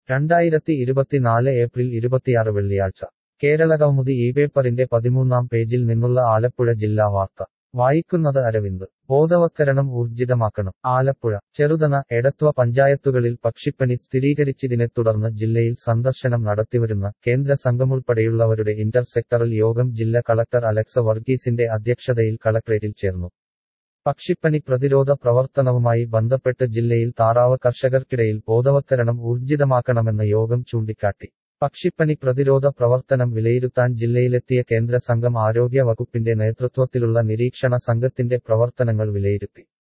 രണ്ടായിരത്തി ഇരുപത്തിനാല് ഏപ്രിൽ ഇരുപത്തിയാറ് വെള്ളിയാഴ്ച കേരള കൗമുദി ഈ പേപ്പറിന്റെ പതിമൂന്നാം പേജിൽ നിന്നുള്ള ആലപ്പുഴ ജില്ലാ വാർത്ത വായിക്കുന്നത് അരവിന്ദ് ബോധവത്കരണം ഊർജിതമാക്കണം ആലപ്പുഴ ചെറുതന എടത്വ പഞ്ചായത്തുകളിൽ പക്ഷിപ്പനി സ്ഥിരീകരിച്ചതിനെ തുടർന്ന് ജില്ലയിൽ സന്ദർശനം നടത്തിവരുന്ന കേന്ദ്ര സംഘമുൾപ്പെടെയുള്ളവരുടെ ഇന്റർ സെക്ടറൽ യോഗം ജില്ലാ കളക്ടർ അലക്സ വർഗീസിന്റെ അധ്യക്ഷതയിൽ കളക്ട്രേറ്റിൽ ചേർന്നു പക്ഷിപ്പനി പ്രതിരോധ പ്രവർത്തനവുമായി ബന്ധപ്പെട്ട് ജില്ലയിൽ താറാവ് കർഷകർക്കിടയിൽ ബോധവത്കരണം ഊർജിതമാക്കണമെന്ന് യോഗം ചൂണ്ടിക്കാട്ടി പക്ഷിപ്പനി പ്രതിരോധ പ്രവർത്തനം വിലയിരുത്താൻ ജില്ലയിലെത്തിയ കേന്ദ്ര സംഘം ആരോഗ്യ വകുപ്പിന്റെ നേതൃത്വത്തിലുള്ള നിരീക്ഷണ സംഘത്തിന്റെ പ്രവർത്തനങ്ങൾ വിലയിരുത്തി